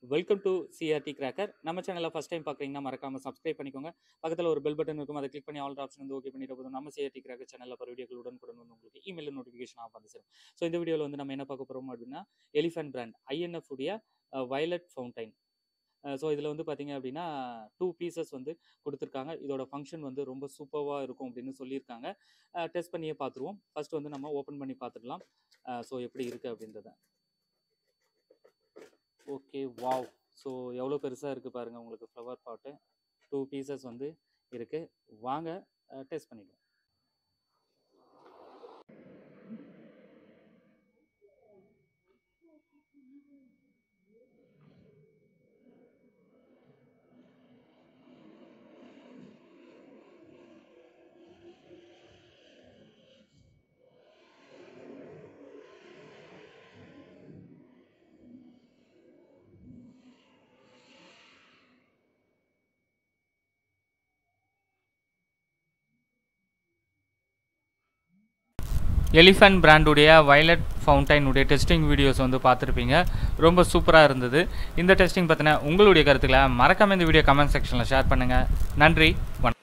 welcome to CRT cracker நம்ம சேனலை first time பார்க்குறீங்கன்னா மறக்காம சப்ஸ்கிரைப் பண்ணிக்கோங்க பக்கத்தில் ஒரு பெல் பட்டன் இருக்கும் அதை கிளிக் பண்ணி ஆல் ஆப்ஷன் வந்து ஓகே பண்ணிட்டு போதும் நம்ம சிஆர்டி கிராக்கர் சேனலில் வர வீடியோக்கள் உடனுக்குடன் வந்து உங்களுக்கு இமெயில் நோட்டிஃபிகேஷன் ஆஃப் வந்து சேரும் ஸோ இந்த வீடியோவில் வந்து நம்ம என்ன பார்க்க போகிறோம் அப்படின்னா எலிஃபென்ட் பிராண்ட் ஐஎன்எஃப் உடைய வயலட் ஃபவுண்டைன் ஸோ இதில் வந்து பார்த்தீங்க அப்படின்னா டூ பீசஸ் வந்து கொடுத்துருக்காங்க இதோட ஃபங்க்ஷன் வந்து ரொம்ப சூப்பராக இருக்கும் அப்படின்னு சொல்லியிருக்காங்க டெஸ்ட் பண்ணியே பார்த்துருவோம் ஃபர்ஸ்ட் வந்து நம்ம ஓப்பன் பண்ணி பார்த்துடலாம் ஸோ எப்படி இருக்குது அப்படின்றத ஓகே வாவ் ஸோ எவ்வளோ பெருசாக இருக்குது பாருங்கள் உங்களுக்கு ஃப்ளவர் பாட்டு டூ பீசஸ் வந்து இருக்குது வாங்க டெஸ்ட் பண்ணிடுவோம் எலிஃபண்ட் பிராண்டுடைய வயலட் ஃபவுண்டைனுடைய டெஸ்டிங் வீடியோஸ் வந்து பார்த்துருப்பீங்க ரொம்ப சூப்பராக இருந்தது இந்த டெஸ்டிங் பற்றின உங்களுடைய கருத்துக்களை மறக்காம இந்த வீடியோ கமெண்ட் செக்ஷனில் ஷேர் பண்ணுங்கள் நன்றி வணக்கம்